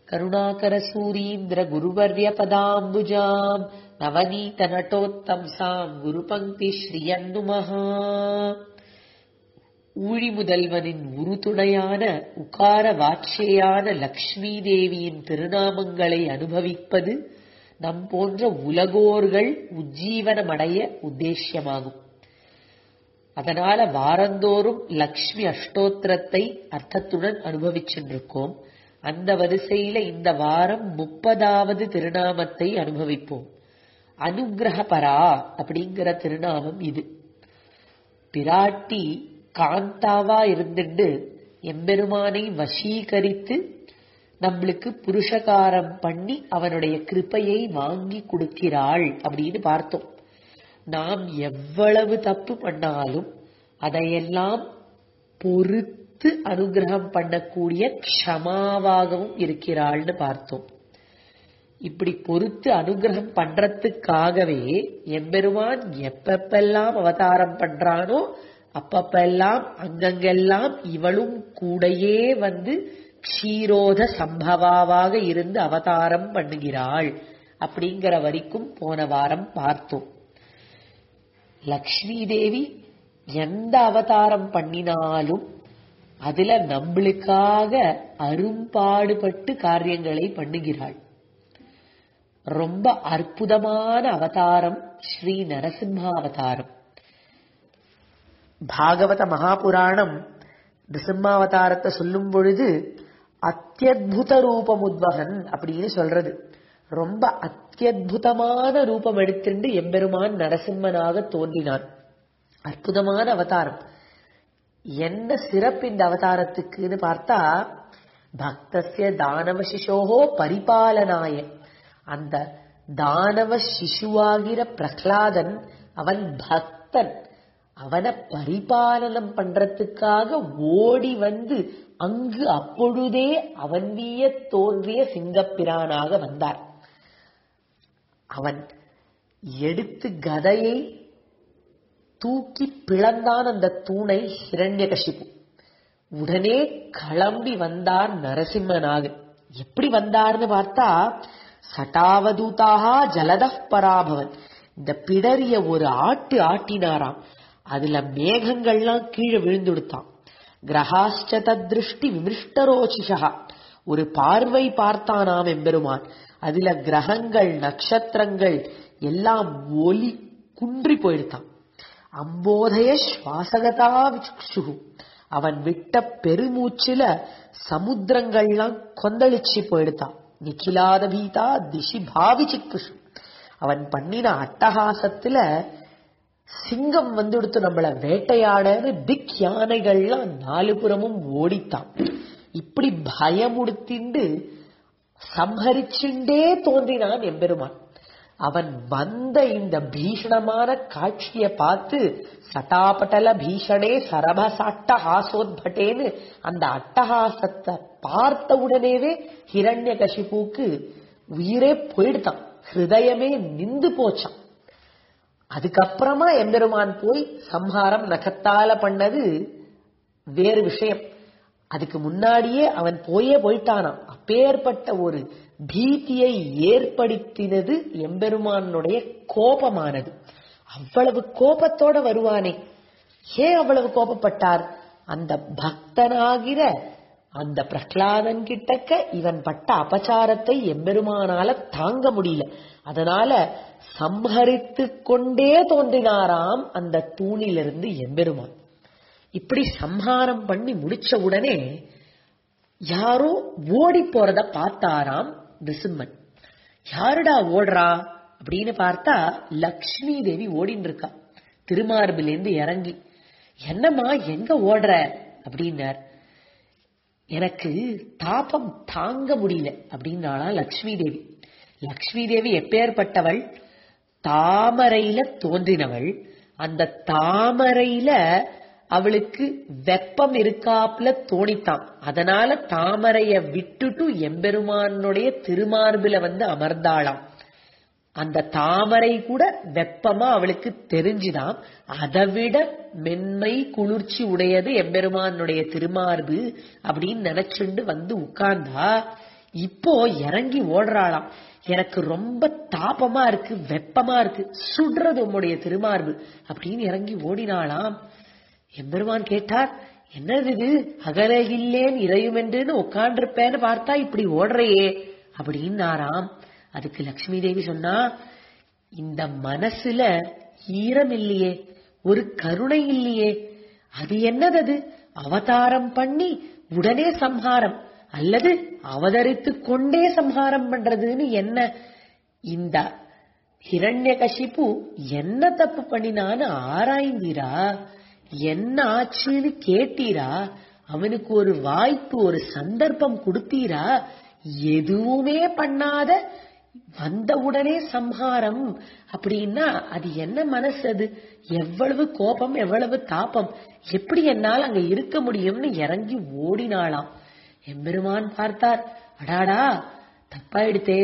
கருணாகரசூரீந்திர குருவர்ய பதாம்புஜாம் நவநீத நட்டோத்தம்சாம் குருபங்கி ஸ்ரீயன்னுமஹா ஊழி முதல்வனின் உருதுணையான உகார வாட்சேயான லக்ஷ்மி தேவியின் திருநாமங்களை அனுபவிப்பது நம் போன்ற உலகோர்கள் உஜ்ஜீவனமடைய உத்தேசியமாகும் அதனால வாரந்தோறும் லக்ஷ்மி அஷ்டோத்திரத்தை அர்த்தத்துடன் அனுபவிச்சுருக்கோம் அந்த வரிசையில இந்த வாரம் முப்பதாவது திருநாமத்தை அனுபவிப்போம் அனுகிரகபரா அப்படிங்கிற திருநாமம் இது பிராட்டி காந்தாவா இருந்துட்டு எம்பெருமானை வசீகரித்து நம்மளுக்கு புருஷகாரம் பண்ணி அவனுடைய கிருப்பையை வாங்கி கொடுக்கிறாள் அப்படின்னு பார்த்தோம் நாம் எவ்வளவு தப்பு பண்ணாலும் அதையெல்லாம் பொறுத்து அனுகிரகம் பண்ணக்கூடிய க்ஷமாவாகவும் இருக்கிறாள்னு பார்த்தோம் இப்படி பொறுத்து அனுகிரகம் பண்றதுக்காகவே எம்பெருமான் எப்பப்பெல்லாம் அவதாரம் பண்றானோ அப்பப்பெல்லாம் அங்கங்கெல்லாம் இவளும் கூடையே வந்து க்ஷீரோத சம்பவாவாக இருந்து அவதாரம் பண்ணுகிறாள் அப்படிங்கிற வரைக்கும் போன வாரம் பார்த்தோம் லக்ஷ்மி தேவி எந்த அவதாரம் பண்ணினாலும் அதுல நம்மளுக்காக அரும்பாடுபட்டு காரியங்களை பண்ணுகிறாள் ரொம்ப அற்புதமான அவதாரம் ஸ்ரீ நரசிம்ம அவதாரம் பாகவத மகாபுராணம் நிசிம்மாவதாரத்தை சொல்லும் பொழுது அத்தியுத ரூபமுத்வகன் அப்படின்னு சொல்றது ரொம்ப அத்தியுதமான ரூபம் எடுத்துட்டு எம்பெருமான் நரசிம்மனாக தோன்றினான் அற்புதமான அவதாரம் என்ன சிறப்பு இந்த அவதாரத்துக்குன்னு பார்த்தா பக்தசிய தானவ சிசோகோ பரிபாலனாய அந்த தானவ சிசுவாகிற பிரகலாதன் அவன் பக்தன் அவனை பரிபாலனம் பண்றதுக்காக ஓடி வந்து அங்கு அப்பொழுதே அவன்விய தோன்றிய சிங்கப்பிரானாக வந்தார் அவன் எடுத்து கதையை தூக்கி பிளந்தான் அந்த தூணை ஹிரண்யகசிபு உடனே கிளம்பி வந்தார் நரசிம்மனாக எப்படி வந்தார்னு பார்த்தா சட்டாவதூதாக ஜலத பராபவன் இந்த பிடரிய ஒரு ஆட்டு ஆட்டினாராம் அதுல மேகங்கள்லாம் கீழே விழுந்துடுத்தான் கிரகாஷ்ட தத்ருஷ்டி விமிருஷ்டரோச்சிஷா ஒரு பார்வை பார்த்தானாம் எம்பெருமான் அதுல கிரகங்கள் நட்சத்திரங்கள் எல்லாம் ஒலி குன்றி போயிடுத்தான் அம்போதய சுவாசகதா விச்சுகு அவன் விட்ட பெருமூச்சுல சமுத்திரங்கள்லாம் கொந்தளிச்சு போயிடுத்தான் நிக்கிலாத பீதா திசி பாவி சிக்குஷு அவன் பண்ணின அட்டகாசத்துல சிங்கம் வந்துடுத்து நம்மள வேட்டையாடன்னு திக் யானைகள்லாம் நாலு புறமும் ஓடித்தான் இப்படி பயமுடுத்திண்டு சம்ஹரிச்சுண்டே தோன்றினான் எம்பெருமான் அவன் வந்த இந்த பீஷணமான காட்சியை பார்த்து சட்டாபட்டல பீஷணே சரபசாட்ட ஹாசோத்பட்டேன்னு அந்த அட்டகாசத்தை பார்த்த உடனேவே ஹிரண்ய கசிப்புக்கு உயிரே போயிடுதான் ஹிருதயமே நிந்து போச்சான் அதுக்கப்புறமா எம்பெருமான் போய் சம்ஹாரம் நகத்தால பண்ணது வேறு விஷயம் அதுக்கு முன்னாடியே அவன் போயே போயிட்டானாம் அப்பேற்பட்ட ஒரு பீதியை ஏற்படுத்தினது எம்பெருமானுடைய கோபமானது அவ்வளவு கோபத்தோட வருவானே ஏன் அவ்வளவு கோபப்பட்டார் அந்த பக்தனாகிற அந்த பிரகலாதன் கிட்டக்க இவன் பட்ட அபச்சாரத்தை எம்பெருமானால தாங்க முடியல அதனால சம்ஹரித்து கொண்டே தோன்றினாராம் அந்த தூணிலிருந்து எம்பெருமான் இப்படி சம்ஹாரம் பண்ணி முடிச்ச உடனே யாரோ ஓடி போறத பார்த்தாராம் நிருசிம்மன் யாருடா ஓடுறா அப்படின்னு பார்த்தா லக்ஷ்மி தேவி ஓடின்னு இருக்கா திருமார்பிலேருந்து இறங்கி என்னம்மா எங்க ஓடுற அப்படின்னார் எனக்கு தாபம் தாங்க முடியல அப்படின்னாளா லக்ஷ்மி தேவி லக்ஷ்மி தேவி எப்பேற்பட்டவள் தாமரையில தோன்றினவள் அந்த தாமரையில அவளுக்கு வெப்பம் இருக்காப்புல தோணித்தான் அதனால தாமரைய விட்டுட்டு எம்பெருமானுடைய திருமார்பில வந்து அமர்ந்தாளாம் அந்த தாமரை கூட வெப்பமா அவளுக்கு தெரிஞ்சுதாம் அதை விட மென்மை குளிர்ச்சி உடையது எம்பெருமானுடைய திருமார்பு அப்படின்னு நினைச்சுண்டு வந்து உட்கார்ந்தா இப்போ இறங்கி ஓடுறாளாம் எனக்கு ரொம்ப தாபமா இருக்கு வெப்பமா இருக்கு சுடுறது உம்முடைய திருமார்பு அப்படின்னு இறங்கி ஓடினாளாம் எம்பெருமான் கேட்டார் என்னது இது அகலகில்லேன் இறையுமென்றுன்னு உட்காண்டிருப்பேன்னு பார்த்தா இப்படி ஓடுறையே அப்படின்னாராம் அதுக்கு லக்ஷ்மி தேவி சொன்னா இந்த மனசுல ஈரம் இல்லையே ஒரு கருணை இல்லையே அது என்னது அது அவதாரம் பண்ணி உடனே சம்ஹாரம் அல்லது அவதரித்துக் கொண்டே சம்ஹாரம் பண்றதுன்னு என்ன இந்த ஹிரண்யகசிப்பு என்ன தப்பு பண்ணினான்னு ஆராய்ந்தீரா என்ன ஆச்சுன்னு கேட்டீரா அவனுக்கு ஒரு வாய்ப்பு ஒரு சந்தர்ப்பம் கொடுத்தீரா எதுவுமே பண்ணாத வந்தவுடனே சம்ஹாரம் அப்படின்னா அது என்ன மனசு அது எவ்வளவு கோபம் எவ்வளவு தாபம் எப்படி என்னால் அங்க இருக்க முடியும்னு இறங்கி ஓடினாளாம் எம்பெருமான் பார்த்தார் அடாடா தப்பாயிடுத்தே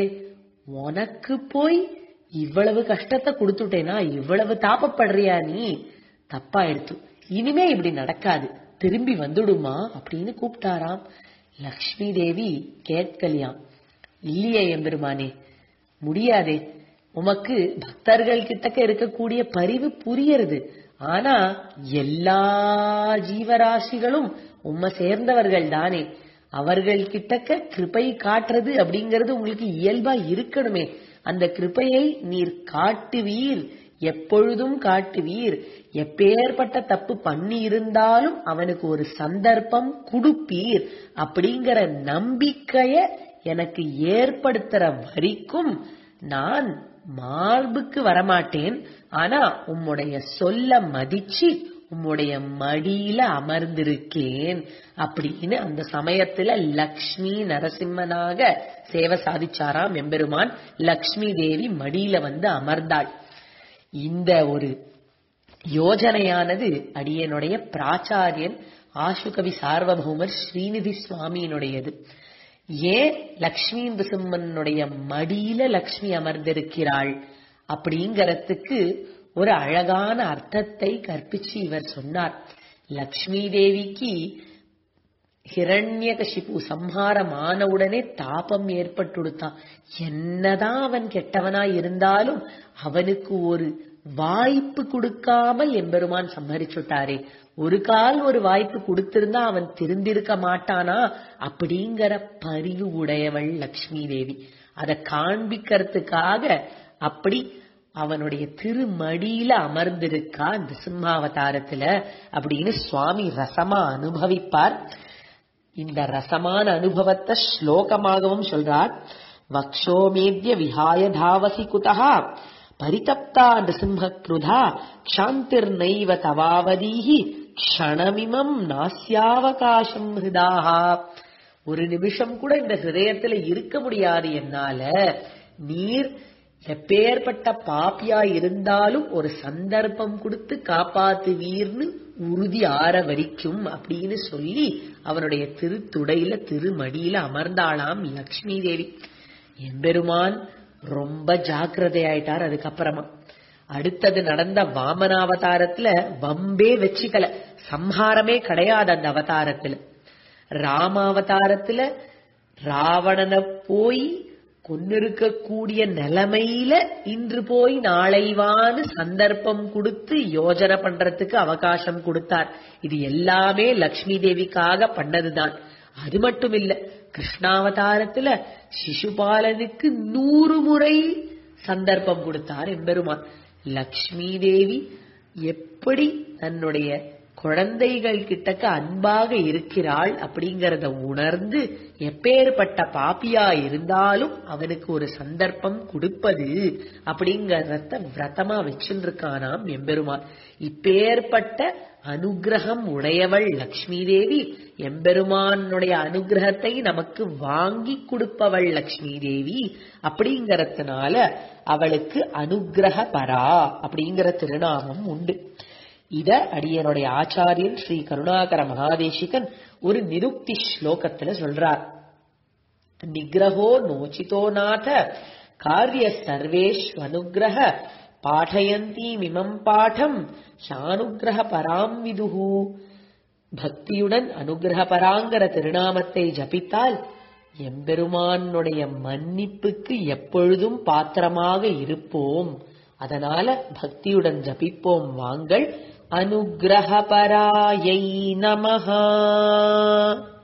உனக்கு போய் இவ்வளவு கஷ்டத்தை கொடுத்துட்டேனா இவ்வளவு தாபப்படுறியா நீ தப்பாயிடுத்து இனிமே இப்படி நடக்காது திரும்பி வந்துடுமா அப்படின்னு கூப்பிட்டாராம் லக்ஷ்மி தேவி கேட்கலையாம் இல்லையே எம்பெருமானே முடியாதே உமக்கு பக்தர்கள் கிட்டக்க இருக்கக்கூடிய பரிவு புரியறது ஆனா எல்லா ஜீவராசிகளும் உம்மை சேர்ந்தவர்கள் தானே அவர்கள் கிட்டக்க கிருபை காட்டுறது அப்படிங்கிறது உங்களுக்கு இயல்பா இருக்கணுமே அந்த கிருபையை நீர் காட்டுவீர் எப்பொழுதும் காட்டுவீர் எப்பேற்பட்ட தப்பு பண்ணி இருந்தாலும் அவனுக்கு ஒரு சந்தர்ப்பம் கொடுப்பீர் அப்படிங்கிற நம்பிக்கைய எனக்கு ஏற்படுத்துற வரைக்கும் நான் மார்புக்கு வரமாட்டேன் ஆனா உம்முடைய சொல்ல மதிச்சு உம்முடைய மடியில அமர்ந்திருக்கேன் அப்படின்னு அந்த சமயத்துல லக்ஷ்மி நரசிம்மனாக சேவை சாதிச்சாராம் எம்பெருமான் லக்ஷ்மி தேவி மடியில வந்து அமர்ந்தாள் இந்த ஒரு யோஜனையானது அடியனுடைய பிராச்சாரியன் ஆசுகவி சார்வபௌமர் ஸ்ரீநிதி சுவாமியினுடையது ஏன் லக்ஷ்மி நரசிம்மனுடைய மடியில லக்ஷ்மி அமர்ந்திருக்கிறாள் அப்படிங்கறதுக்கு ஒரு அழகான அர்த்தத்தை கற்பிச்சு இவர் சொன்னார் லக்ஷ்மி தேவிக்கு ஹிரண்யகசிபு சம்ஹாரம் ஆன உடனே தாபம் ஏற்பட்டுடுத்தான் என்னதான் அவன் கெட்டவனா இருந்தாலும் அவனுக்கு ஒரு வாய்ப்பு கொடுக்காமல் எம்பெருமான் சம்மரிச்சுட்டாரே ஒரு கால் ஒரு வாய்ப்பு கொடுத்திருந்தா அவன் திருந்திருக்க மாட்டானா அப்படிங்கிற பரிவு உடையவள் லக்ஷ்மி தேவி அதை காண்பிக்கிறதுக்காக அப்படி அவனுடைய திருமடியில அமர்ந்திருக்கா இந்த சிம்மாவதாரத்துல அப்படின்னு சுவாமி ரசமா அனுபவிப்பார் இந்த ரசமான அனுபவத்தை ஸ்லோகமாகவும் சொல்றார் வக்ஷோமேத்ய விஹாய தாவசி குதா பரிதப்தா நிருசிம்ம கிருதா க்ஷாந்திர் நைவ தவாவதீஹி க்ஷணமிமம் நாஸ்யாவகாசம் ஹிருதாஹா ஒரு நிமிஷம் கூட இந்த ஹிருதயத்துல இருக்க முடியாது என்னால நீர் எப்பேற்பட்ட பாப்பியா இருந்தாலும் ஒரு சந்தர்ப்பம் கொடுத்து காப்பாத்துவீர்னு உறுதி ஆற வரைக்கும் அப்படின்னு சொல்லி அவனுடைய திருத்துடையில திருமடியில அமர்ந்தாளாம் லக்ஷ்மி தேவி எம்பெருமான் ரொம்ப ஜாக்கிரதையாயிட்டார் அதுக்கப்புறமா அடுத்தது நடந்த வாமனாவதாரத்துல வம்பே வச்சுக்கல சம்ஹாரமே கிடையாது அந்த அவதாரத்துல ராமாவதாரத்துல ராவணனை போய் கொன்னிருக்கக்கூடிய நிலைமையில இன்று போய் நாளைவான்னு சந்தர்ப்பம் கொடுத்து யோஜனை பண்றதுக்கு அவகாசம் கொடுத்தார் இது எல்லாமே லக்ஷ்மி தேவிக்காக பண்ணதுதான் அது மட்டும் இல்ல கிருஷ்ணாவதாரத்துல சிசுபாலனுக்கு நூறு முறை சந்தர்ப்பம் கொடுத்தார் எம்பெருமான் லக்ஷ்மி தேவி எப்படி தன்னுடைய குழந்தைகள் கிட்டக்க அன்பாக இருக்கிறாள் அப்படிங்கறத உணர்ந்து எப்பேற்பட்ட பாப்பியா இருந்தாலும் அவனுக்கு ஒரு சந்தர்ப்பம் கொடுப்பது அப்படிங்கறத விரதமா வச்சுருக்கானாம் எம்பெருமான் இப்பேற்பட்ட அனுகிரகம் உடையவள் லக்ஷ்மி தேவி எம்பெருமானுடைய அனுகிரகத்தை நமக்கு வாங்கி கொடுப்பவள் லக்ஷ்மி தேவி அப்படிங்கறதுனால அவளுக்கு அனுகிரக பரா அப்படிங்கிற திருநாமம் உண்டு இத அடியனுடைய ஆச்சாரியன் ஸ்ரீ கருணாகர மகாதேசிகன் ஒரு நிருக்தி ஸ்லோகத்துல சொல்றார் நிகிரகோ நோச்சிதோ நாத காரிய சர்வேஷ்வனுகிரக பாடயந்தி மிமம் பாடம் சானுகிரக பராம் விதுகு பக்தியுடன் அனுகிரக பராங்கிற திருநாமத்தை ஜபித்தால் எம்பெருமானுடைய மன்னிப்புக்கு எப்பொழுதும் பாத்திரமாக இருப்போம் அதனால பக்தியுடன் ஜபிப்போம் வாங்கள் அனுகிரகபராயை நமஹா